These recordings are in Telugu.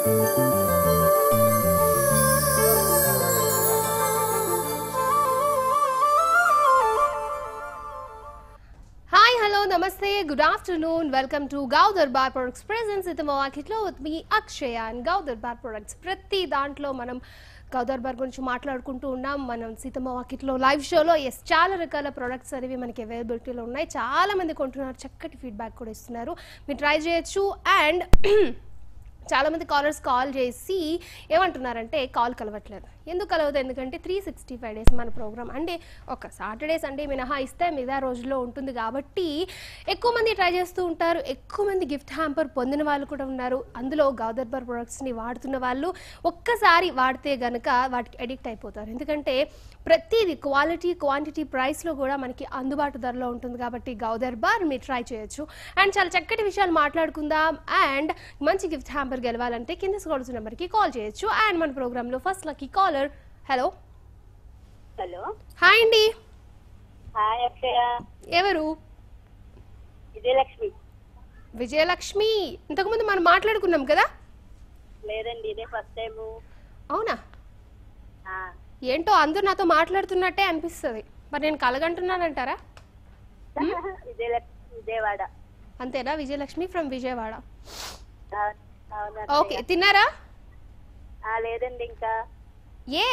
హాయ్ హలో నమస్తే good afternoon welcome to Gau Darbar products presence ఇది మార్కెట్లో విత్ మీ అక్షయ అండ్ గౌ దర్బార్ ప్రొడక్ట్స్ ప్రతి దాంట్లో మనం గౌ దర్బార్ గురించి మాట్లాడుకుంటూ ఉన్నాం మనం సీతమ్మ వాకిట్లో లైవ్ షోలో ఎస్ చాలా రకాల ప్రొడక్ట్స్ అనేవి మనకి అవైలబిలిటీలో ఉన్నాయి చాలా మంది కొంటున్నారు చక్కటి ఫీడ్బ్యాక్ కూడా ఇస్తున్నారు మీరు ట్రై చేయొచ్చు అండ్ చాలా మంది కాలర్స్ కాల్ చేసి ఏమంటున్నారంటే కాల్ కలవట్లేదు ఎందుకు కలవదు ఎందుకంటే త్రీ సిక్స్టీ ఫైవ్ డేస్ మన ప్రోగ్రామ్ అంటే ఒక సాటర్డే సండే మినహా ఇస్తే మిగతా రోజుల్లో ఉంటుంది కాబట్టి ఎక్కువ మంది ట్రై చేస్తూ ఉంటారు ఎక్కువ మంది గిఫ్ట్ హ్యాంపర్ పొందిన వాళ్ళు కూడా ఉన్నారు అందులో గౌదర్బర్ ప్రొడక్ట్స్ని వాడుతున్న వాళ్ళు ఒక్కసారి వాడితే గనక వాటికి అడిక్ట్ అయిపోతారు ఎందుకంటే ప్రతిదీ క్వాలిటీ క్వాంటిటీ ప్రైస్లో కూడా మనకి అందుబాటు ధరలో ఉంటుంది కాబట్టి గౌదర్బార్ మీరు ట్రై చేయొచ్చు అండ్ చాలా చక్కటి విషయాలు మాట్లాడుకుందాం అండ్ మంచి గిఫ్ట్ హ్యాంపర్ గెలవాలంటే కింద స్కోల్స్ నెంబర్కి కాల్ చేయొచ్చు అండ్ మన ప్రోగ్రాంలో first lucky caller hello hello hi అండి హాయ్ అక్షయ ఎవరు విజయలక్ష్మి విజయలక్ష్మి ఇంతకుముందు మనం మాట్లాడుకున్నాం కదా లేదండి ఇదే ఫస్ట్ టైము అవునా ఆ, ఏంటో అందరూ నాతో మాట్లాడుతున్నట్టే అనిపిస్తుంది మరి నేను కలగంటున్నానంటారా విజయలక్ష్మి విజయవాడ అంతేనా విజయలక్ష్మి ఫ్రమ్ విజయవాడ ఆ, అవును అక్షయ. ఓకే తిన్నారా ఆ, లేదండి ఇంకా ఏ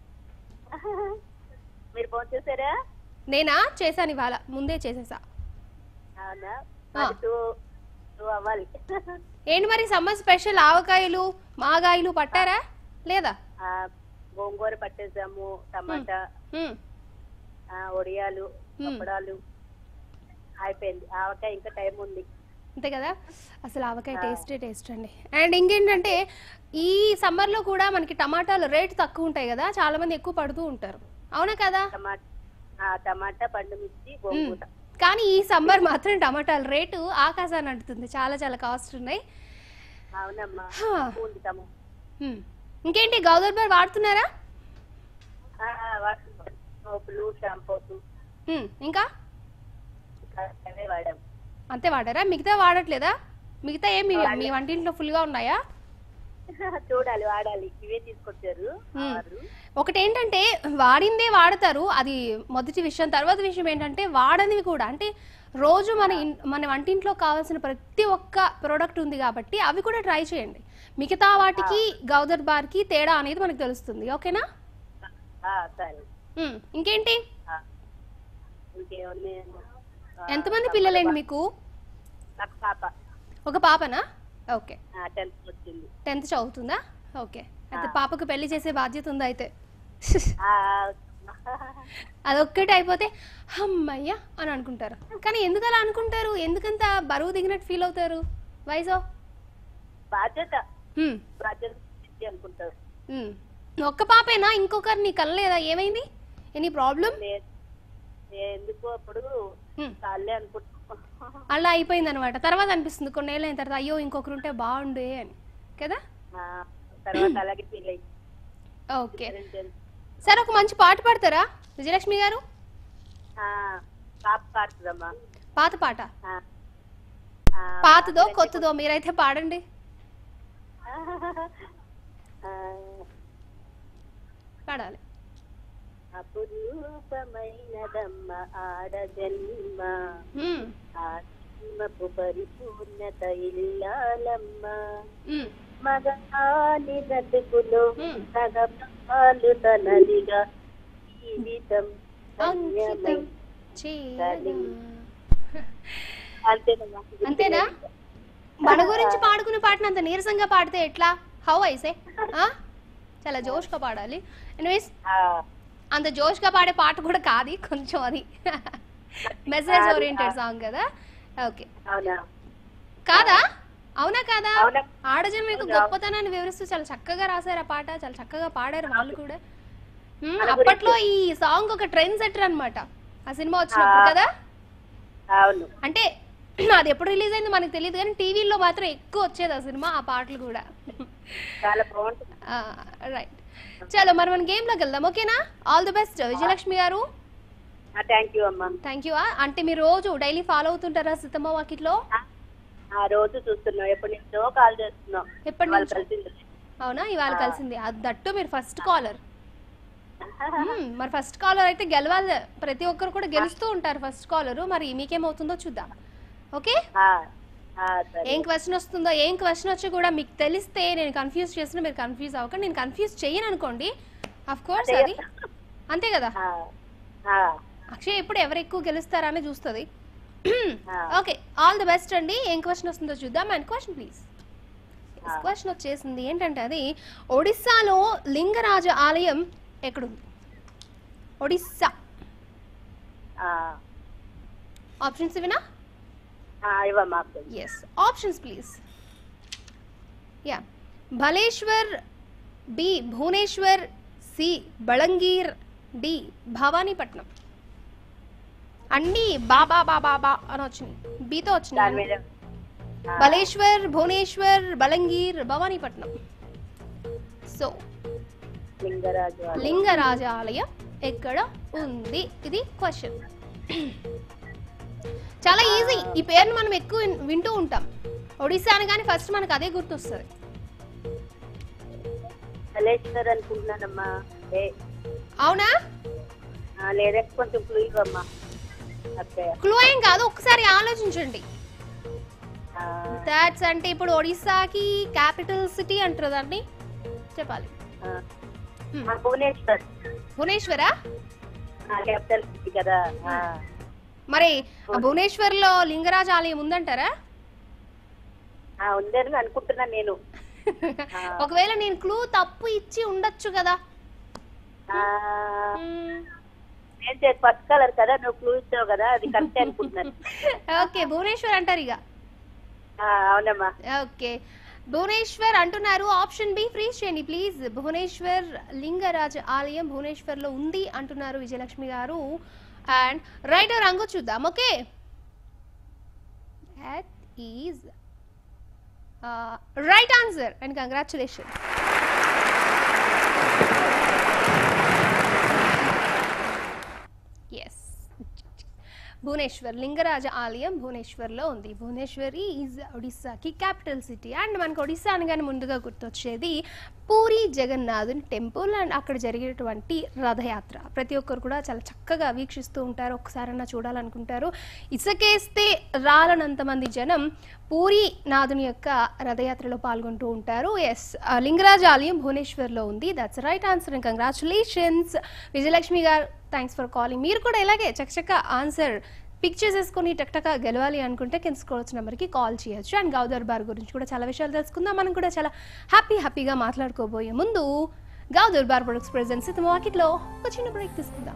మీరు ఫోన్ చేశారా నేనా చేశాను ఇవాళ ముందే చేసేసా అవునా ఆ. మరి టూ టూ అవ్వాలి ఏంటి మరి సమ్మర్ స్పెషల్ ఆవకాయలు మాగాయలు పట్టారా లేదా ఆ, గోంగూర పట్టేసాము టమాటా హ్మ్. ఆ, వడియాలు మ్. అప్పడాలు అయిపోయింది ఆవకాయ ఇంకా టైం ఉంది అంతే కదా అసలు ఆవకాయ టేస్టే టేస్ట్ అండి అండ్ ఇంకేంటంటే ఈ సమ్మర్లో కూడా మనకి టమాటాలు రేట్ తక్కువ ఉంటాయి కదా చాలా మంది ఎక్కువ పడుతూ ఉంటారు అవునా కదా టమాటా ఆ, టమాటా పండు మిర్చి గోంగూర కానీ ఈ సమ్మర్ మాత్రం టమాటాల రేటు ఆకాశాన్ని అంటుతుంది చాలా చాలా కాస్ట్ ఉన్నాయి అవునమ్మా హా. ఉంది టమా హ్మ్. ఇంకేంటి గౌదర్బార్ వాడుతున్నారా ఆ, వాడుతున్నాం. సోపులు షాంపూస్ హ్మ్. ఇంకా ఇంకా అవే వాడాం అంతే వాడారా మిగతా వాడట్లేదా మిగతా ఏం మీ మీ వంటింట్లో ఫుల్గా ఉన్నాయా చూడాలి వాడాలి ఇవే తీసుకొచ్చారు మ్మ్. ఆరు. ఒకటి ఏంటంటే వాడిందే వాడతారు అది మొదటి విషయం తర్వాత విషయం ఏంటంటే వాడనివి కూడా అంటే రోజు మన ఇన్- మన వంటింట్లో కావాల్సిన ప్రతి ఒక్క ప్రోడక్ట్ ఉంది కాబట్టి అవి కూడా ట్రై చేయండి మిగతా వాటికి గౌదర్ బార్కి తేడా అనేది మనకు తెలుస్తుంది ఓకేనా ఆ, సరే ఉమ్, ఇంకేంటి ఆ. ఇంకేముంది ఆ, ఎంతమంది పిల్లలేండి మీకు నాకు పాప ఒక పాపనా ఓకే టెన్త్ వచ్చింది టెన్త్ చదువుతుందా ఓకే అయితే పాపకు పెళ్లి చేసే బాధ్యత ఉందా అయితే ఆ, అదొక్కటి అయిపోతే అమ్మయ్య అని అనుకుంటారు కానీ ఎందుకు అలా అనుకుంటారు ఎందుకంత బరువు దిగినట్టు ఫీల్ అవుతారు వయసు బాధ్యత బాధ్యత ఇది అనుకుంటారు ఒక్క పాపేనా ఇంకొకరిని కనలేదా ఏమైంది ఎనీ ప్రాబ్లం లేదు ఎందుకు అప్పుడు చాలే అనుకుంటున్నాం అలా అయిపోయింది అనమాట తర్వాత అనిపిస్తుంది కొన్నేళ్ళు అయిన తర్వాత అయ్యో ఇంకొకరు ఉంటే బాగుండే అని కదా ఆ, తర్వాత అలాగే ఫీల్ అయ్యి ఓకే సరే ఒక మంచి పాట పాడతారా విజయలక్ష్మి గారు ఆ, పాప పాడుతుందమ్మా పాత పాట ఆ. ఆ, పాతదో కొత్తదో మీరైతే పాడండి ఆ, పాడాలి అపురూపమైనదమ్మ ఆడ జన్మ మ్మ్. ఆత్మపు పరిపూర్ణత ఇల్లాలమ్మ మ్మ్. మగాని బ్రతుకులో మ్మ్. సగపాలు తనదిగా జీవితం ధన్యమై అంకితం చేయగా. అంతేనమ్మా అంతేనా మన గురించి పాడుకునే పాటను అంత నీరసంగా పాడితే ఎట్లా హౌ ఐసే చాలా జోష్గా పాడాలి ఎనీవేస్ ఆ, అంత జోష్గా పాడే పాట కూడా కాదు కొంచెం అది మెసేజ్ ఓరియంటెడ్ సాంగ్ కదా ఓకే అవునా కాదా అవునా కాదా అవునా ఆడజన్మ యొక్క గొప్పతనాన్ని వివరిస్తూ చాలా చక్కగా రాశారు ఆ పాట చాలా చక్కగా పాడారు వాళ్ళు కూడా మ్మ్, అప్పట్లో ఈ సాంగ్ ఒక ట్రెండ్ సెటర్ అన్నమాట ఆ సినిమా వచ్చినప్పుడు కదా అవును అంటే అది ఎప్పుడు రిలీజ్ అయిందో మనకు తెలియదు కానీ టీవీలో మాత్రం ఎక్కువ వచ్చేది ఆ సినిమా ఆ పాటలు కూడా చాలా బాగుంటుంది రైట్ చలో మరి మన గేమ్లోకి వెళ్దాం ఓకేనా ఆల్ ది బెస్ట్ విజయలక్ష్మి గారు థ్యాంక్ యూ అమ్మా థ్యాంక్ యూ అంటే మీరు రోజు డైలీ ఫాలో అవుతుంటారా సీతమ్మ వాకిట్లో ఆ, ఆ రోజు చూస్తున్నాం ఎప్పటి నుంచో కాల్ చేస్తున్నాం ఎప్పటి వాళ్ళు నుంచో? కలిసింది అవునా ఇవాళ కలిసింది అది దట్టు మీరు ఫస్ట్ కాలర్ మరి ఫస్ట్ కాలర్ అయితే గెలవాలి ప్రతి ఒక్కరు కూడా గెలుస్తూ ఉంటారు ఫస్ట్ కాలర్ మరి మీకేమవుతుందో చూద్దాం ఓకే ఆ, ఆ, సరే ఏం క్వశ్చన్ వస్తుందో ఏం క్వశ్చన్ వచ్చి కూడా మీకు తెలిస్తే నేను కన్ఫ్యూజ్ చేసిన మీరు కన్ఫ్యూజ్ అవ్వకండి నేను కన్ఫ్యూజ్ చేయను అనుకోండి అఫ్ కోర్స్ అది అంతే కదా ఆ, ఆ, అక్షయ్ ఎప్పుడు ఎవరు ఎక్కువ గెలుస్తారని చూస్తుంది ఆ. ఓకే ఆల్ ది బెస్ట్ అండి ఏం క్వశ్చన్ వస్తుందో చూద్దాం అండ్ క్వశ్చన్ ప్లీజ్ క్వశ్చన్ వచ్చేసింది ఏంటంటే అది ఒడిస్సాలో లింగరాజ ఆలయం ఎక్కడుంది ఒడిస్సా ఆ, ఆప్షన్స్ ఇవినా ఆ, ఇవ్వమ్మా yes options please A Baleshwar B Bhubaneswar C Balangir D Bhawanipatna అన్నీ బాబా బాబా బా అని వచ్చినాయి బీతో దాని వచ్చినాయి మీద ఆ, బలేశ్వర్ భువనేశ్వర్ బలంగీర్ భవానీపట్నం సో లింగరాజు వాళ్ళు. లింగరాజ ఆలయం ఎక్కడ ఉంది ఇది క్వశ్చన్ చాలా ఈజీ ఈ పేరును మనం ఎక్కువ విన్- వింటూ ఉంటాం ఒడిశా అని కానీ ఫస్ట్ మనకు అదే గుర్తొస్తుంది కలేశ్వర్ అనుకుంటున్నానమ్మా ఏ అవునా ఆ, లేదంటే కొంచెం క్లూ ఇవ్వమ్మా అక్కయ్య క్లూ ఏం కాదు ఒకసారి ఆలోచించండి ఆ, దాట్స్ అంటే ఇప్పుడు ఒడిశాకి క్యాపిటల్ సిటీ అంటారు దాన్ని చెప్పాలి ఆ. Hmm. ఆ, భువనేశ్వర్ భువనేశ్వరా క్యాపిటల్ సిటీ కదా ఆ. మరి ఆ భువనేశ్వర్లో లింగరాజ ఆలయం ఉందంటారా ఆ, ఉందని అనుకుంటున్నాను నేను ఆ. ఒకవేళ నేను క్లూ తప్పు ఇచ్చి ఉండొచ్చు కదా ఆ, మ్మ్. నేను చేసి ఫస్ట్ కలర్ కదా నువ్వు క్లూ ఇచ్చావు కదా అది కరెక్ట్ అనుకుంటున్నాను ఓకే భువనేశ్వర్ అంటారు ఇక ఆ, అవునమ్మా ఓకే భువనేశ్వర్ అంటున్నారు ఆప్షన్ బి ఫ్రీజ్ చేయండి ప్లీజ్ భువనేశ్వర్ లింగరాజ ఆలయం భువనేశ్వర్లో ఉంది అంటున్నారు విజయలక్ష్మి గారు అండ్ రైట్ రంగు చూద్దాం okay that is right answer and congratulation yes Bhubaneswar Lingaraja ఆలయం భువనేశ్వర్లో ఉంది భువనేశ్వరి ఈజ్ ఒడిస్సాకి క్యాపిటల్ సిటీ అండ్ మనకు ఒడిస్సా అనగానే ముందుగా గుర్తొచ్చేది పూరి జగన్నాథుని టెంపుల్ అండ్ అక్కడ జరిగేటువంటి రథయాత్ర ప్రతి ఒక్కరు కూడా చాలా చక్కగా వీక్షిస్తూ ఉంటారు ఒకసారన్నా చూడాలనుకుంటారు ఇసుకేస్తే రాలనంతమంది జనం పూరి నాథుని యొక్క రథయాత్రలో పాల్గొంటూ ఉంటారు ఎస్ లింగరాజ ఆలయం భువనేశ్వర్లో ఉంది that's right answer and congratulations Vijayalakshmi గారు థ్యాంక్స్ ఫర్ కాలింగ్ మీరు కూడా ఇలాగే చకచక ఆన్సర్ పిక్ చేసేసుకొని టక్టక గెలవాలి అనుకుంటే కింద స్కోల్స్ నెంబర్కి కాల్ చేయొచ్చు అండ్ గౌదర్ బార్ గురించి కూడా చాలా విషయాలు తెలుసుకుందాం మనం కూడా చాలా హ్యాపీ హ్యాపీగా మాట్లాడుకోబోయే ముందు గౌదర్ బార్ ప్రొడక్ట్స్ ప్రెజెన్స్ ఇది మార్కెట్లో ఒక చిన్న బ్రేక్ తీసుకుందాం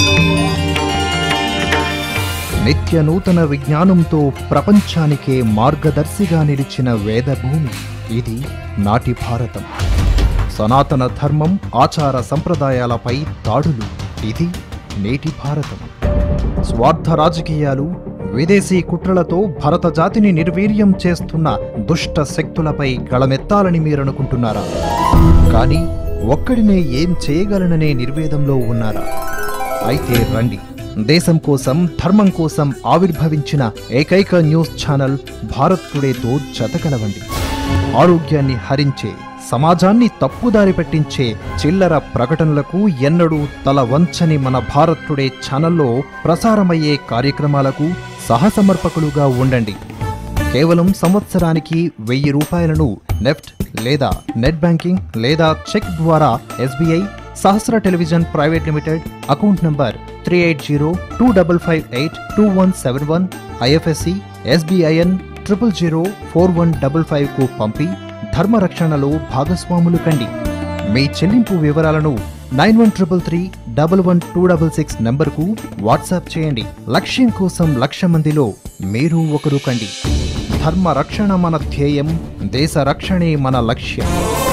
నిత్య నూతన విజ్ఞానంతో ప్రపంచానికే మార్గదర్శిగా నిలిచిన వేదభూమి ఇది నాటి భారతం సనాతన ధర్మం ఆచార సంప్రదాయాలపై దాడులు ఇది నేటి భారతం స్వార్థ రాజకీయాలు విదేశీ కుట్రలతో భరత జాతిని నిర్వీర్యం చేస్తున్న దుష్ట శక్తులపై గళమెత్తాలని మీరనుకుంటున్నారా కానీ ఒక్కడినే ఏం చేయగలననే నిర్వేదంలో ఉన్నారా అయితే రండి దేశం కోసం ధర్మం కోసం ఆవిర్భవించిన ఏకైక న్యూస్ ఛానల్ భారత్ టుడేతో జతకలవండి ఆరోగ్యాన్ని హరించే సమాజాన్ని తప్పుదారి పట్టించే చిల్లర ప్రకటనలకు ఎన్నడూ తల వంచని మన భారత్ టుడే ఛానల్లో ప్రసారమయ్యే కార్యక్రమాలకు సహసమర్పకులుగా ఉండండి కేవలం సంవత్సరానికి వెయ్యి రూపాయలను నెఫ్ట్ లేదా నెట్ బ్యాంకింగ్ లేదా చెక్ ద్వారా SBI Sahasra television private limited account number three eight zero two double five eight two one seven one IFSC SBIN triple zero four one double five కు పంపి ధర్మరక్షణలో భాగస్వాములు కండి మీ చెల్లింపు వివరాలను nine one triple three double one two double six నంబర్కు వాట్సాప్ చేయండి లక్ష్యం కోసం లక్ష మందిలో మీరు ఒకరు కండి ధర్మ రక్షణ మన ధ్యేయం దేశ రక్షణే మన లక్ష్యం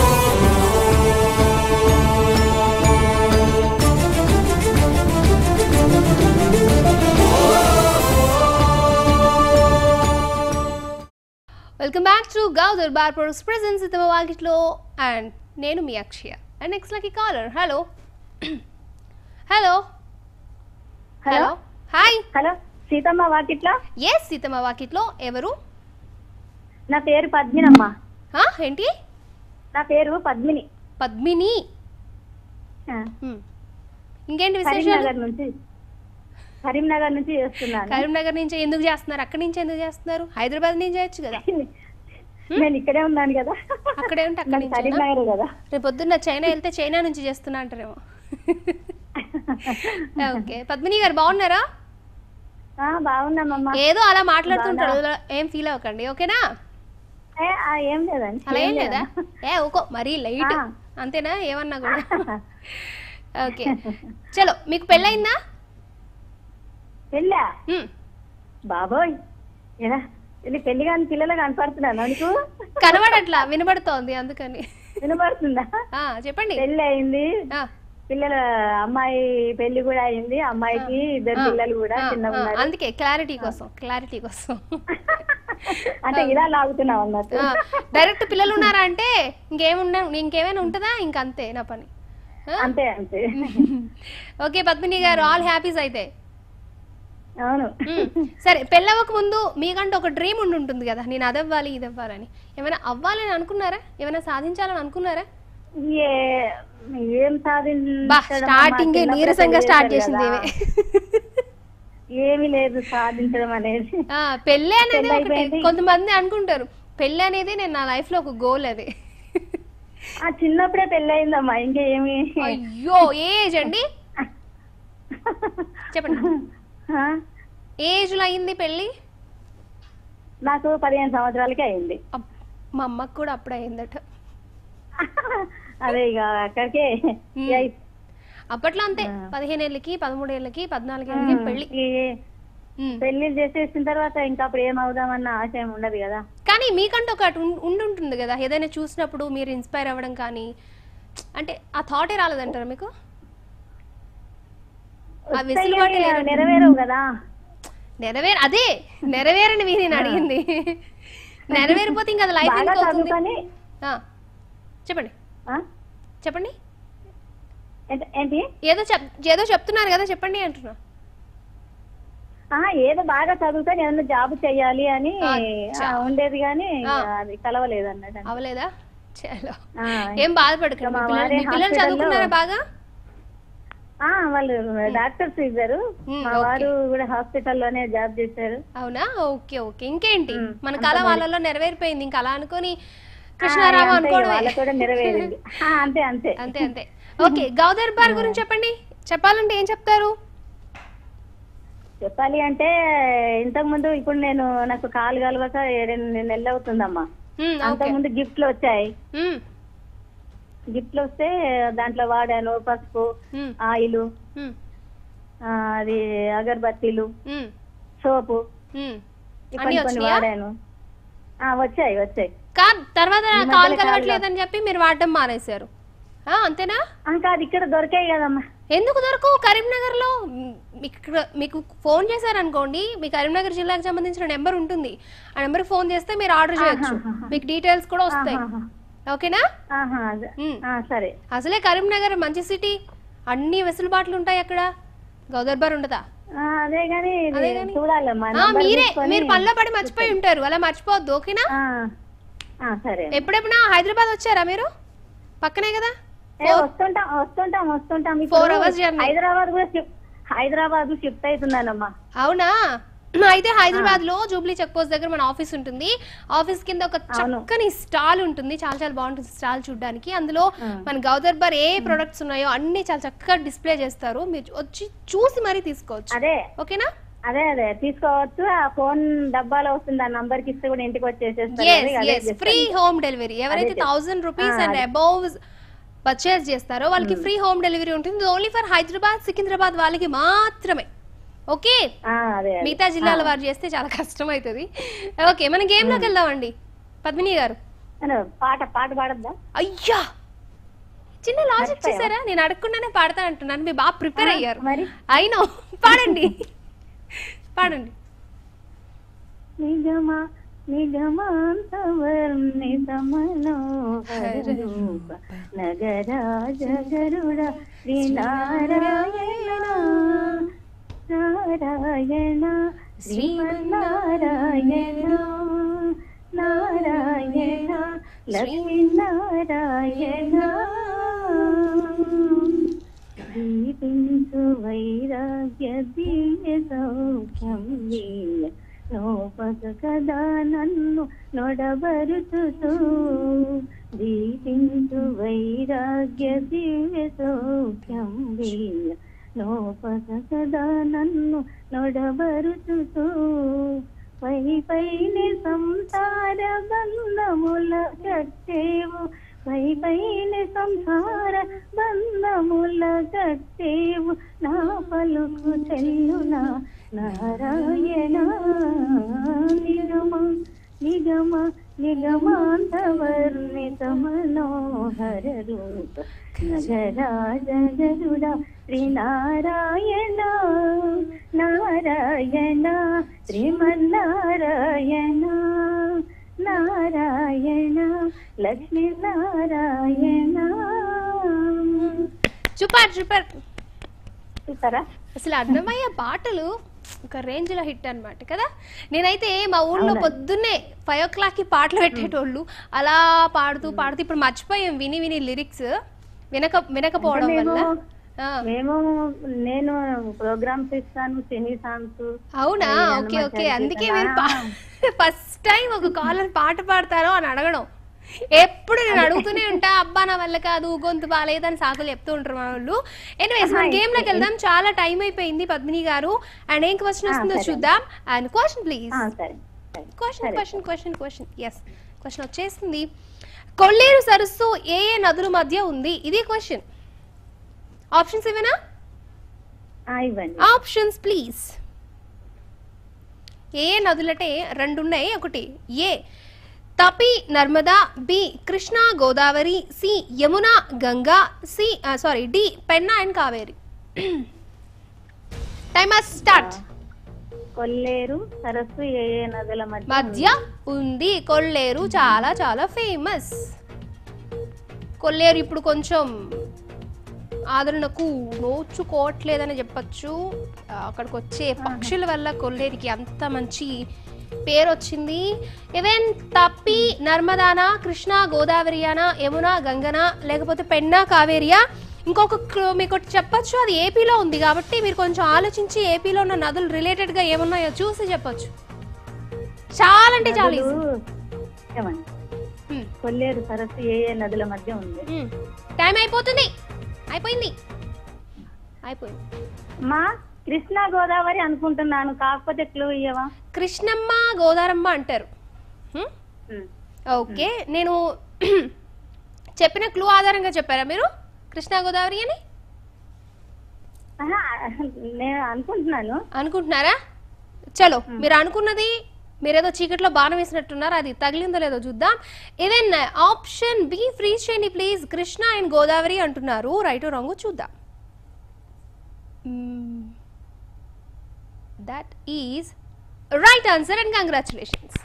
వెల్కమ్ బ్యాక్ టు గౌదర్ బార్ ప్రొడక్ట్స్ ప్రెజెన్స్ ఇతమ వాకిట్లో అండ్ నేను మీ Akshaya and next lucky caller hello hello hello hi hello Sitamma వాకిట్లా ఎస్ సీతమ్మ వాకిట్లో ఎవరు నా పేరు పద్మినమ్మ ఆ, ఏంటి నా పేరు పద్మిని పద్మిని ఆ, ఉమ్. ఇంకేంటి విశేషాలు కరీంనగర్ నుంచి కరీంనగర్ నుంచి చేస్తున్నాను కరీంనగర్ నుంచి ఎందుకు చేస్తున్నారు అక్కడి నుంచి ఎందుకు చేస్తున్నారు హైదరాబాద్ నుంచి చేయొచ్చు కదా నేను ఇక్కడే ఉన్నాను కదా అక్కడే ఉంటే అక్కడి నాకు నుంచి కరీంనగర్ కదా రేపు పొద్దున్న చైనా వెళ్తే చైనా నుంచి చేస్తున్నా అంటారేమో ఓకే పద్మిని గారు బాగున్నారా ఆ, బాగున్నామమ్మా ఏదో అలా మాట్లాడుతుంటాడు ఏం ఫీల్ అవ్వకండి ఓకేనా ఏ, ఆ, ఏం లేదండి అలా ఏం లేదా ఏ ఓకో మరీ లైట్ ఆ. అంతేనా ఏమన్నా కూడా ఓకే చలో మీకు పెళ్ళయిందా పెళ్ళా హ్మ్. బాబోయ్ ఎలా ఇది పెళ్లి కాని పిల్లలు కనపడుతున్నాను నీకు కనబడట్లా వినబడుతోంది అందుకని వినపడుతుందా ఆ చెప్పండి పెళ్లి అయింది ఆ, పిల్లల అమ్మాయి పెళ్లి కూడా అయింది అమ్మాయికి ఇద్దరు పిల్లలు కూడా ఆ, చిన్నగా ఆ, ఉన్నారు అందుకే క్లారిటీ కోసం క్లారిటీ కోసం అంటే ఇలా లాగుతున్నావు అన్నట్టు ఆ, డైరెక్ట్ పిల్లలు ఉన్నారా అంటే ఇంకేముండ ఇంకేమైనా ఉంటుందా ఇంక అంతే నా పని ఆ? అంతే అంతే ఓకే పద్మిని గారు ఆల్ హ్యాపీస్ అయితే అవును మ్మ్. సరే పెళ్ళవక ముందు మీకంటే ఒక డ్రీమ్ ఉండి ఉంటుంది కదా నేను అది అవ్వాలి ఇది అవ్వాలని ఏమైనా అవ్వాలని అనుకున్నారా ఏమైనా సాధించాలని అనుకున్నారా ఏ ఏం బా సాధించడం స్టార్టింగ్ అమ్మా, చిన్నప్పుడే నీరసంగా పెళ్లి స్టార్ట్ చేశారు చేసింది కదా. ఇవే ఏమీ లేదు సాధించడం అనేది ఆ, పెళ్ళి అనేది పెళ్ళి ఒకటి అయిపోయింది. కొంతమంది అనుకుంటారు పెళ్ళి అనేది నేను నా లైఫ్ లో ఒక గోల్ అది ఆ చిన్నప్పుడే పెళ్లి అయిందమ్మా ఇంకేమి అయ్యో ఏజ్ అండి చెప్పండి ఆ, ఏజ్ లో అయింది పెళ్ళి నాకు పదిహేను సంవత్సరాలకి అయింది అబ్- మా అమ్మకు కూడా అప్పుడే అయిందట అదే ఇక అక్కడికే మ్మ్. ఈ- అప్పట్లో అంతే పదిహేను ఏళ్ళకి పదమూడు ఏళ్ళకి పద్నాలుగు ఏళ్ళకి పెళ్ళి ఈ మ్మ్. పెళ్లి చేసేసిన తర్వాత ఇంకా అప్పుడు ఏమవుదామన్న ఆశయం ఉండదు కదా కానీ మీకంటూ ఒకటి ఉం- ఉండి ఉంటుంది కదా ఏదైనా చూసినప్పుడు మీరు ఇన్స్పైర్ అవ్వడం కానీ అంటే ఆ థాటే రాలేదంటారా మీకు ఆ వస్తాయి వెసులుబాటు కానీ లేనట్టు. నెరవేరవు కదా నెరవేర అదే నెరవేరని మీ నేను అడిగింది నెరవేరిపోతే ఇంకా అది లైఫ్ బాగా ఎందుకు అవుతుంది చదువుకొని ఆ, చెప్పండి ఆ? చెప్పండి ఏంట- ఏంటి ఏదో చెప్ ఏదో చెప్తున్నారు కదా చెప్పండి అంటున్నా ఆ ఏదో బాగా చదువుకొని ఏదైనా జాబ్ చెయ్యాలి అని అచ్చా. ఆ, ఉండేది కానీ ఆ. అది కలవలేదు అన్నట్టు అవలేదా చలో ఆ. ఏం బాధపడకండి మా మీ పిల్లలు- వారే మీ పిల్లలు hospital లో- చదువుకున్నారా బాగా ఆ, వాళ్ళు డాక్టర్స్ ఇద్దరు మ్మ్, మా ఓకే. వారు కూడా హాస్పిటల్లోనే జాబ్ చేశారు అవునా ఓకే ఓకే ఇంకేంటి మ్మ్. మన అంత కళ మరి. వాళ్ళలో నెరవేరిపోయింది ఇంకా అలా అనుకొని ఆ, కృష్ణారావు అంతే, అనుకోవడమే వాళ్ళకు కూడా నెరవేరింది ఆ, అంతే అంతే అంతే అంతే ఓకే గౌదర్ బార్ గురించి చెప్పండి చెప్పాలంటే ఏం చెప్తారు చెప్పాలి అంటే ఇంతకు ముందు ఇప్పుడు నేను నాకు కాలు కలవక ఏడెనిమిది నెలలు అవుతుందమ్మా మ్మ్, ఓకే అంతకు ముందు గిఫ్ట్లు వచ్చాయి మ్మ్, గిఫ్ట్లు వస్తే దాంట్లో వాడాను పసుపు మ్మ్, ఆయిల్ మ్మ్, అది అగరబత్తీలు మ్మ్, సోపు మ్మ్. ఇవి అన్నీ కొన్ని కొన్ని వచ్చినాయా వాడాను ఆ, వచ్చాయి వచ్చాయి కా తర్వాత ఈ మధ్యలో కాల్ కాల్ కలవట్లేదని చెప్పి మీరు వాడడం మానేశారు ఆ, అంతేనా ఇంకా అది ఇక్కడ దొరికాయి కదమ్మా ఎందుకు దొరకవు కరీంనగర్ లో ఇక్కడ మీకు ఫోన్ చేశారనుకోండి మీ కరీంనగర్ జిల్లాకు సంబంధించిన నెంబర్ ఉంటుంది ఆ నెంబర్ ఫోన్ చేస్తే మీరు ఆర్డర్ చేయొచ్చు మీకు డీటెయిల్స్ కూడా వస్తాయి ఆహాహా. ఓకేనా ఆహా, అదే. మ్మ్. ఆ, సరే అసలే కరీంనగర్ మంచి సిటీ అన్ని వెసులుబాట్లు ఉంటాయి అక్కడ గౌదర్బార్ ఉండదా ఆ, అదే గాని ఇది అదే గాని. చూడాలమ్మా ఆ, నంబర్ మీరే తీసుకొని- మీరు పనిలో పడి మర్చిపోయి ఉంటారు అలా మర్చిపోవద్దు ఓకేనా ఆ, ఆ, సరే ఎప్పుడెప్పుడా హైదరాబాద్ వచ్చారా మీరు పక్కనే కదా ఏ, వస్తుంటాం వస్తుంటాం వస్తుంటాం ఇప్పుడు Four hours journey. హైదరాబాద్ కూడా షిఫ్ట్ హైదరాబాద్ షిఫ్ట్ అవుతున్నానమ్మా అవునా అయితే హైదరాబాద్ లో జూబ్లీ చెక్ పోస్ట్ దగ్గర మన ఆఫీస్ ఉంటుంది ఆఫీస్ కింద ఒక అవును. చక్కని స్టాల్ ఉంటుంది చాలా చాలా బాగుంటుంది స్టాల్ చూడడానికి అందులో మన గౌదర్ బార్ ఏ ప్రొడక్ట్స్ ఉన్నాయో అన్ని చాలా చక్కగా డిస్ప్లే చేస్తారు మీరు వచ్చి చూసి మరీ తీసుకోవచ్చు అదే ఓకేనా అదే అదే తీసుకోవచ్చు ఆ ఫోన్ డబ్బాలో వస్తుంది ఆ నంబర్ కి ఇస్తే కూడా ఇంటికి వచ్చేసేస్తారు ఎస్ అదే ఎస్ చేస్తాను. ఫ్రీ హోమ్ డెలివరీ ఎవరైతే అదే. థౌసండ్ రూపీస్ ఆ, అండ్ అదే. అబౌవ్ పర్చేస్ చేస్తారో వాళ్ళకి ఫ్రీ హోమ్ డెలివరీ ఉంటుంది ఓన్లీ ఫర్ హైదరాబాద్ సికింద్రాబాద్ వాళ్ళకి మాత్రమే ఓకే ఆ, అదే అదే. మిగతా జిల్లాల వారు చేస్తే చాలా కష్టం అవుతుంది ఓకే మన గేమ్ లోకి వెళ్దామండి పద్మిని గారు అను, పాట పాట పాడద్దా అయ్యా చిన్న లాజిక్ మర్చిపోయావా? చూసారా నేను అడగకుండానే పాడతా అంటున్నాను మీరు బాగా ప్రిపేర్ ఆ, అయ్యారు మరి? అయినో పాడండి పాడండి నిజమా నిజమాంత వర్ణిత మనోహర రూప నగరాజ గరుడ శ్రీనారాయణ నారాయణ శ్రీమన్నారాయణ నారాయణ లక్ష్మీ నారాయణ దీపించు వైరాగ్య దివ్య సౌఖ్యం వీయ నోపక కదా నన్ను నొడబరుచుతూ దీపించు వైరాగ్య దివ్య సౌఖ్యం వీయ నోపక కదా నన్ను నొడబరుచుతూ పై పైన సంసార బంధముల కట్టేవు పై పైన సంసార బంధముల కట్టేవు నా పలుకు చెల్లునా నారాయణ నిగమ నిగమ నిగమాంతవర్ణిత మనోహర రూప నగరాజ గరుడ శ్రీనారాయణ నారాయణ శ్రీమన్నారాయణ నారాయణ లక్ష్మీ నారాయణ సూపర్ సూపర్ చూసారా అసలు అన్నమయ్య పాటలు ఒక రేంజ్ లో హిట్ అన్నమాట కదా నేనైతే మా ఊళ్ళో పొద్దున్నే ఫైవ్ ఓ క్లాక్ కి పాటలు పెట్టేటోళ్ళు అలా పాడుతూ పాడుతూ ఇప్పుడు మర్చిపోయాం విని విని లిరిక్స్ వినక వినకపోవడం అంటే వల్ల మేము- ఆ, మేము నేను ప్రోగ్రామ్స్ ఇస్తాను సినీ సాంగ్స్ అవునా ఓకే ఓకే అందుకే మీరు ఫస్ట్ టైం ఒక కాలర్ పాట పాడతారో అని అడగడం ఎప్పుడు నేను అడుగుతూనే ఉంటా అబ్బా నా వల్ల కాదు గొంతు బాగాలేదని సాకులు చెప్తూ ఉంటారు మన వాళ్ళు ఎనివేస్ మన గేమ్ లోకి వెళ్దాం చాలా టైం అయిపోయింది పద్మిని గారు అండ్ ఏం క్వశ్చన్ వస్తుందో చూద్దాం అండ్ క్వశ్చన్ ప్లీజ్ సరే సరే question question question question yes question వచ్చేసింది కొల్లేరు సరస్సు ఏ ఏ నదుల మధ్య ఉంది ఇది క్వశ్చన్ ఆప్షన్స్ ఇవేనా ఆ, ఇవ్వండి ఆప్షన్స్ ప్లీజ్ ఏ ఏ నదులంటే రెండు ఉన్నాయి ఒకటి A Tapi Narmada B Krishna Godavari C Yamuna Ganga C sorry D Penna and Kaveri time start Kolleru సరస్సు ఏ ఏ నదుల మధ్య మధ్య ఉంది కొల్లేరు చాలా చాలా ఫేమస్ కొల్లేరు ఇప్పుడు కొంచెం ఆదరణకు నోచుకోవట్లేదని చెప్పచ్చు ఆ, అక్కడికి వచ్చే పక్షుల వల్ల కొల్లేరికి అంత మంచి పేరు వచ్చింది ఈవెన్ తప్పి నర్మదానా కృష్ణ గోదావరియానా యమున గంగనా లేకపోతే పెన్నా కావేరియా ఇంకొక క్ల- మీకు ఒకటి చెప్పొచ్చు అది ఏపీలో ఉంది కాబట్టి మీరు కొంచెం ఆలోచించి ఏపీలో ఉన్న నదులు రిలేటెడ్ గా ఏమున్నాయో చూసి చెప్పొచ్చు చాలా అంటే చాలా ఈజీ నదులు- ఏమండి కొల్లేరు సరస్సు ఏ ఏ నదుల మధ్య ఉంది టైం అయిపోతుంది అయిపోయింది అయిపోయింది మా కృష్ణా గోదావరి అనుకుంటున్నాను కాకపోతే క్లూ ఇయ్యవా కృష్ణమ్మ గోదారమ్మ అంటారు హ్మ్? ఉమ్. ఓకే నేను చెప్పిన క్లూ ఆధారంగా చెప్పారా మీరు కృష్ణా గోదావరి అని ఆహా, నేను అనుకుంటున్నాను అనుకుంటున్నారా చలో మీరు అనుకున్నది మీరేదో చీకట్లో బాణం వేసినట్టున్నారు అది తగిలిందో లేదో చూద్దాం ఈవెన్ ఆప్షన్ బి ఫ్రీ చేయండి ప్లీజ్ కృష్ణ అండ్ గోదావరి అంటున్నారు రైట్ రాంగ్ చూద్దాం that is right answer and congratulations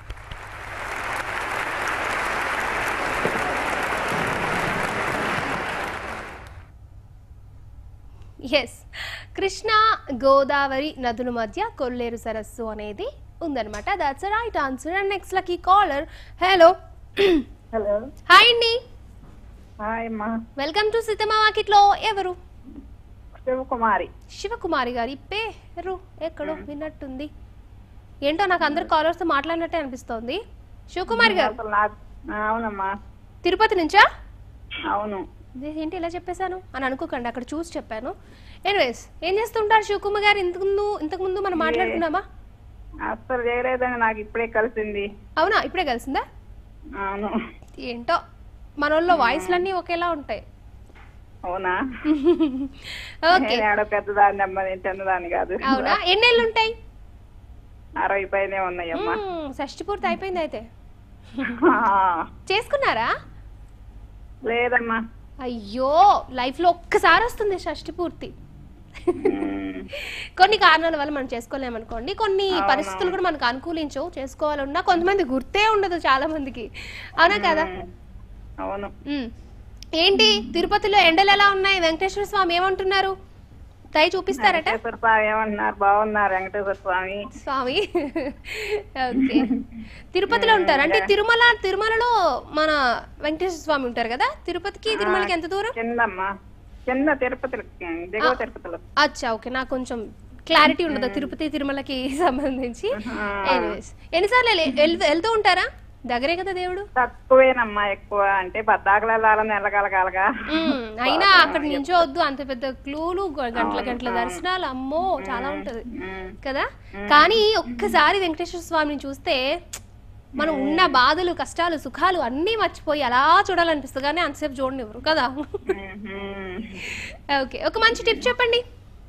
yes Krishna Godavari నదుల మధ్య కొల్లేరు సరస్సు అనేది ఉందన్నమాట that's right answer and next lucky caller hello hello hi అండి హాయ్ అమ్మా వెల్కమ్ టు సీతమ్మ వాకిట్లో ఎవరు శివకుమారి శివకుమారి గారి పేరు ఎక్కడో విన్నట్టుంది ఏంటో నాకు అందరు కాలర్స్ మాట్లాడినట్టే అనిపిస్తోంది శివకుమారి గారు అసలు నాకు అవునమ్మా తిరుపతి నుంచా అవును ఇది ఏంటి ఇలా చెప్పేశాను అని అనుకోకండి అక్కడ చూసి చెప్పాను ఎనీవేస్ ఏం చేస్తుంటారు శివకుమార్ గారు ఇంతకు ముందు ఇంతకు ముందు మనం మాట్లాడుకున్నామా అస్సలు చేయలేదని నాకు ఇప్పుడే కలిసింది అవునా ఇప్పుడే కలిసిందా అవును ఏంటో మన వాళ్ళ వాయిస్లన్నీ ఒకేలా ఉంటాయి అవునా ఓకే నేను ఆడ పెద్దదాన్ని అమ్మ నేను చిన్నదాన్ని కాదు అవునా ఎన్నేళ్ళు ఉంటాయి అరవై పైనే ఉన్నాయమ్మా మ్మ్, షష్టి పూర్తి అయిపోయింది అయితే ఆ, చేసుకున్నారా లేదమ్మా అయ్యో లైఫ్ లో ఒక్కసారి వస్తుంది షష్టి పూర్తి ఉమ్, కొన్ని కారణాల వల్ల మనం చేసుకోలేమనుకోండి కొన్ని పరిస్థితులు కూడా మనకు అనుకూలించవు చేసుకోవాలన్నా కొంతమంది గుర్తే ఉండదు చాలా మందికి అవునా కదా అవును మ్మ్. ఏంటి తిరుపతిలో ఎండలు ఎలా ఉన్నాయి వెంకటేశ్వర స్వామి ఏమంటున్నారు దయ చూపిస్తారట వెంకటేశ్వర స్వామి ఏమంటున్నారు బాగున్నారు వెంకటేశ్వర స్వామి స్వామి ఓకే తిరుపతిలో ఉంటారు అంటే తిరుమల తిరుమలలో మన వెంకటేశ్వర స్వామి ఉంటారు కదా తిరుపతికి తిరుమలకి ఎంత దూరం కిందమ్మా కింద తిరుపతిలో దిగువ తిరుపతిలో అచ్చా ఓకే నాకు కొంచెం క్లారిటీ ఉండదు తిరుపతి తిరుమలకి సంబంధించి Anyways, ఎన్నిసార్లు వెళ్ళి- వెళ్- వెళ్తూ ఉంటారా దగ్గరే కదా దేవుడు తక్కువేనమ్మా ఎక్కువ అంటే బద్దాకలు వెళ్ళాలని వెళ్ళగలగాలగా మ్మ్. అయినా అక్కడ నించోవద్దు అంత పెద్ద క్లూలు గ- గంటల గంటల దర్శనాలు అమ్మో చాలా ఉంటది కదా కానీ ఒక్కసారి వెంకటేశ్వర స్వామిని చూస్తే మనం ఉన్న బాధలు కష్టాలు సుఖాలు అన్నీ మర్చిపోయి అలా చూడాలనిపిస్తుంది కానీ అంతసేపు చూడనివ్వరు కదా ఓకే ఒక మంచి టిప్ చెప్పండి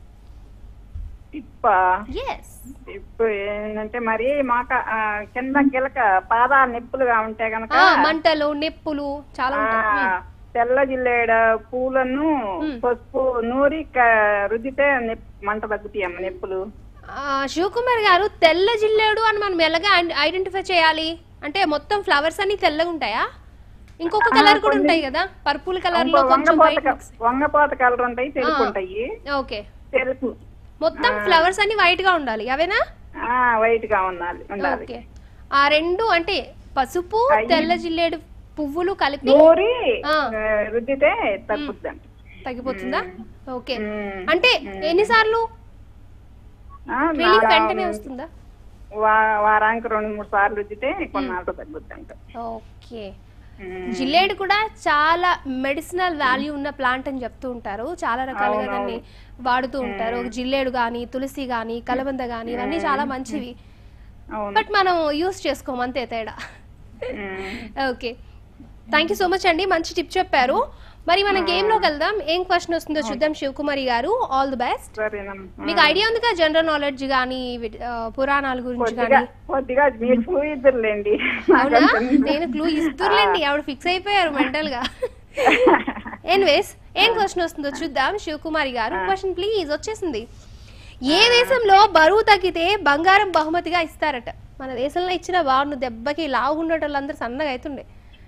ఇప్ప ఎస్ ఇప్పుడు ఏంటంటే మరి మాక ఆ, కింద గిలక పాదాలు నిప్పులుగా ఉంటే గనక మంటలు నెప్పులు చాలా ఆ, ఉంటాయి తెల్ల జిల్లేడ పూలను పసుపు నూరి క- రుద్దితే నిప్- మంట తగ్గుతాయి అమ్మ నిప్పులు ఆ, శివకుమార్ గారు తెల్ల జిల్లేడు అని మనం ఎలాగా ఐడెంటిఫై చేయాలి అంటే మొత్తం ఫ్లవర్స్ అన్ని తెల్లగా ఉంటాయా ఇంకొక కలర్ కూడా ఉంటాయి కదా పర్పుల్ కలర్ లో కొంచెం వంగపోత వైట్ క- వంగపోత కలర్ ఉంటాయి తెలుపు ఉంటాయి ఓకే తెలుపు మొత్తం ఫ్లవర్స్ అన్ని వైట్ గా ఉండాలి అవేనా ఆ వైట్ గా ఉండాలి ఉండాలి ఓకే ఆ రెండు అంటే పసుపు తెల్ల జిల్లేడు పువ్వులు కలిపి నూరి ఆ. ఆ, రుద్దితే తగ్గుద్దంట తగ్గిపోతుందా ఓకే మ్మ్. అంటే ఎన్నిసార్లు ఆ, రిలీఫ్ నా- వెంటనే వస్తుందా వా- వారానికి రెండు మూడు సార్లు రుద్దితే కొన్నాళ్ళతో తగ్గుద్దంట ఓకే మ్మ్. జిల్లేడు కూడా చాలా మెడిసినల్ వాల్యూ ఉన్న ప్లాంట్ అని చెప్తూ ఉంటారు చాలా రకాలుగా దాన్ని వాడుతూ ఉంటారు జిల్లేడు గాని తులసి గాని కలబంద గాని ఇవన్నీ చాలా మంచివి అవును బట్ మనం యూస్ చేసుకోము అంతే తేడా hmm. Okay thank you so much అండి మంచి టిప్ చెప్పారు మరి మన గేమ్ లోకి వెళ్దాం ఏం క్వశ్చన్ వస్తుందో చూద్దాం శివకుమారి గారు ఆల్ ది బెస్ట్ సరేనమ్మా మీకు ఐడియా ఉంది కదా జనరల్ నాలెడ్జ్ కానీ పురాణాల గురించి కొద్దిగా కానీ కొద్దిగా మీరు చూయిద్దరులేండి అవునా నేను క్లూ ఇస్తుర్లేండి ఆవిడ ఫిక్స్ అయిపోయారు మెంటల్ గా ఎనివేస్ ఏం క్వశ్చన్ వస్తుందో చూద్దాం శివకుమారి గారు క్వశ్చన్ ప్లీజ్ వచ్చేసింది ఏ దేశంలో బరువు తగ్గితే బంగారం బహుమతిగా ఇస్తారట మన దేశంలో ఇచ్చిన బాగుండు దెబ్బకి లావుగుండేట వాళ్ళందరూ సన్నగా అవుతుండే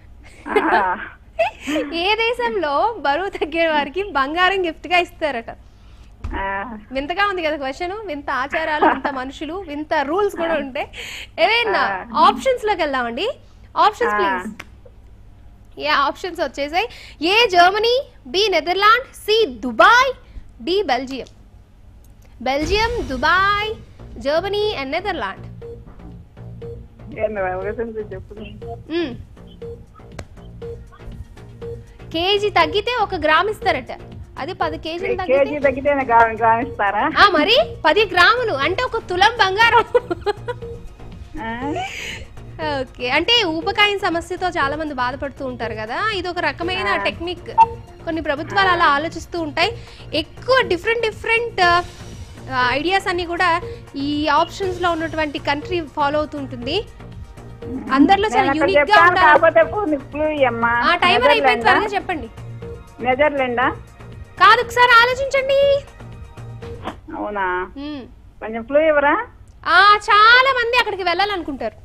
ఏ దేశంలో బరువు తగ్గే వారికి బంగారం గిఫ్ట్ గా ఇస్తారట వింతగా ఉంది కదా క్వశ్చన్ వింత ఆచారాలు వింత మనుషులు వింత రూల్స్ కూడా ఉంటాయి ఏదైనా ఆప్షన్స్ లోకి వెళ్దామండి ఆప్షన్స్ ప్లీజ్ ఏ ఆప్షన్స్ వచ్చేసాయి A Germany B Netherland C Dubai D Belgium Belgium Dubai Germany and Netherland చెప్పు మ్మ్. కేజీ తగ్గితే ఒక గ్రామ్ ఇస్తారట అది పది కేజీలు తగ్గితే కేజీ తగ్గితే గా- గానిస్తారా ఆ మరి పది గ్రాములు అంటే ఒక తులం బంగారం ఆ? ఓకే అంటే ఊబకాయం సమస్యతో చాలా మంది బాధపడుతూ ఉంటారు కదా ఇది ఒక రకమైన టెక్నిక్ కొన్ని ప్రభుత్వాలు అలా ఆలోచిస్తూ ఉంటాయి ఎక్కువ డిఫరెంట్ డిఫరెంట్ ఐడియాస్ అన్ని కూడా ఈ ఆప్షన్స్ లో ఉన్నటువంటి కంట్రీ ఫాలో అవుతూ ఉంటుంది అందరిలో చాలా నేను అక్కడ యూనిక్ గా చెప్తాను ఉంటారు కాకపోతే పూర్తి క్లూ ఇయ్యమ్మా ఆ టైమర్ అయిపోయిన నెదర్లాండా? త్వరగా చెప్పండి నెదర్లాండా కాదు ఒకసారి ఆలోచించండి అవునా మ్మ్. కొంచెం క్లూ ఇవ్వరా ఆ చాలా మంది అక్కడికి వెళ్ళాలనుకుంటారు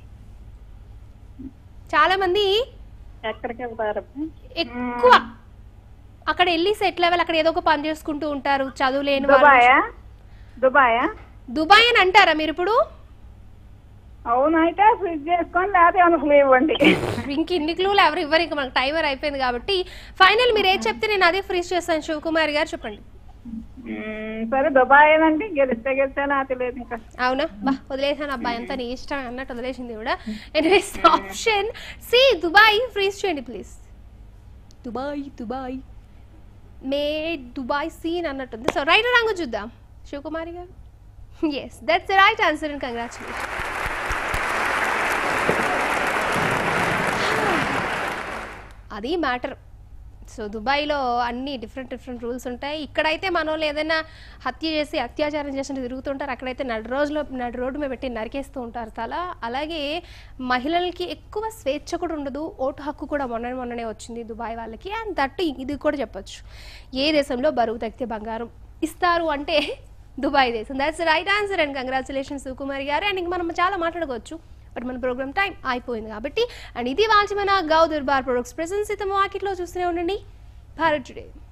చాలా మంది ఎక్కడికి వెళ్తారు ఎక్కువ అక్కడ వెళ్ళి సెటిల్ అవ్వాలి అక్కడ ఏదో ఒక పని చేసుకుంటూ ఉంటారు చదువు లేని వాళ్ళు దుబాయా దుబాయా దుబాయ్ అని అంటారా మీరు ఇప్పుడు అవును అయితే ఫ్రిడ్జ్ చేసుకొని లేకపోతే ఏమైనా క్లూ ఇవ్వండి ఇంక ఇన్ని క్లూలు ఎవరు ఇవ్వరు ఇంకా మనకు టైమర్ అయిపోయింది కాబట్టి ఫైనల్ మీరు ఏది చెప్తే నేను అదే ఫ్రీజ్ చేస్తాను శివకుమార్ గారు చెప్పండి మ్మ్, సరే దుబాయ్ ఏనండి గెలిస్తే గెలిస్తే నాకు తెలియదు ఇంకా అవునా బా వదిలేసాను అబ్బాయి అంతా నీ ఇష్టం అన్నట్టు వదిలేసింది కూడా anyways option C Dubai freeze చేయండి ప్లీజ్ దుబాయ్ దుబాయ్ మే దుబాయ్ సీన్ అన్నట్టుంది సో రైట్ రంగు చూద్దాం శివకుమారి గారు yes that's right answer and congratulation అది మ్యాటర్ సో దుబాయ్లో అన్ని డిఫరెంట్ డిఫరెంట్ రూల్స్ ఉంటాయి ఇక్కడైతే మన వాళ్ళు ఏదైనా హత్య చేసి అత్యాచారం చేసి తిరుగుతుంటారు అక్కడైతే నడు రోజులో నడు రోడ్డు మీద పెట్టి నరికేస్తూ ఉంటారు తల అలాగే మహిళలకి ఎక్కువ స్వేచ్ఛ కూడా ఉండదు ఓటు హక్కు కూడా మొన్న మొన్ననే వచ్చింది దుబాయ్ వాళ్ళకి అండ్ దట్టు ఇది కూడా చెప్పొచ్చు ఏ దేశంలో బరువు తగ్గితే బంగారం ఇస్తారు అంటే దుబాయ్ దేశం that's right answer and congratulation Sukumari గారు అండ్ ఇంక మనం చాలా మాట్లాడుకోవచ్చు బట్ మన ప్రోగ్రామ్ టైం అయిపోయింది కాబట్టి అండ్ ఇది వాల్చి మన గౌ దుర్బార్ ప్రొడక్ట్స్ ప్రెసెన్స్ అయితే మార్కెట్లో చూస్తూనే ఉండండి భారత్ టుడే